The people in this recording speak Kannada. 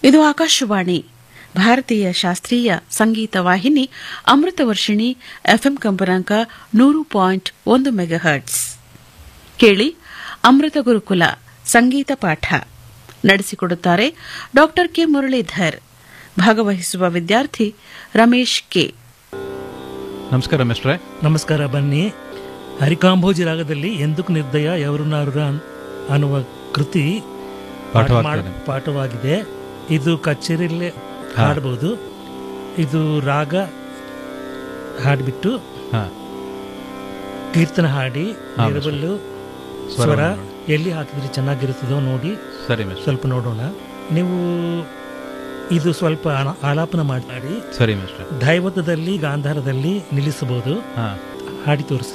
ಇದು ಆಕಾಶವಾಣಿ ಭಾರತೀಯ ಶಾಸ್ತ್ರೀಯ ಸಂಗೀತ ವಾಹಿನಿ ಅಮೃತ ವರ್ಷಿಣಿ ಎಫ್ಎಂ ಕಂಪನಾಂಕ ನೂರು ಪಾಯಿಂಟ್ ಒಂದು ಮೆಗಾಹರ್ಟ್ಸ್ ಕೇಳಿ ಅಮೃತ ಗುರುಕುಲ ಸಂಗೀತ ಪಾಠ ನಡೆಸಿಕೊಡುತ್ತಾರೆ ಡಾಕ್ಟರ್ ಕೆ ಮುರಳೀಧರ್ ಭಾಗವಹಿಸುವ ವಿದ್ಯಾರ್ಥಿ ರಮೇಶ್ ಕೆ ನಮಸ್ಕಾರ ಮಿಸ್ಟ್ರೆ ನಮಸ್ಕಾರ ಬನ್ನಿ ಹರಿಕಾಂಭೋಜಿ ರಾಗದಲ್ಲಿ ಎಂದಕ್ಕೆ ನಿರ್ದಯ ಎವರುನಾರುರ ಅನ್ನುವ ಕೃತಿ ಪಾಠ ಪಾಠವಾಗ್ತದೆ. ಮಾಡ್- ಪಾಠವಾಗಿದೆ ಇದು ಕಚೇರಿಯಲ್ಲೇ ಹಾಡಬಹುದು ಇದು ರಾಗ ಹಾಡ್ಬಿಟ್ಟು ಹಾ ಕೀರ್ತನ ಹಾಡಿ ಹಾ, ನಿರಬಲ್ಲು ಸ್ವರ ಸ್ವರ ಎಲ್ಲಿ ಹಾಕಿದ್ರೆ ಚೆನ್ನಾಗಿರುತ್ತದೋ ನೋಡಿ ಸರಿ ಮಿಸ್ಟ್ರೆ ಸ್ವಲ್ಪ ನೋಡೋಣ ನೀವು ಇದು ಸ್ವಲ್ಪ ಆನ- ಆಲಾಪನ ಮಾಡಿ ಸರಿ ಮಿಸ್ಟ್ರೆ ದೈವತದಲ್ಲಿ ಗಾಂಧಾರದಲ್ಲಿ ನಿಲ್ಲಿಸಬಹುದು ಹಾ ಹಾಡಿ ತೋರಿಸಿ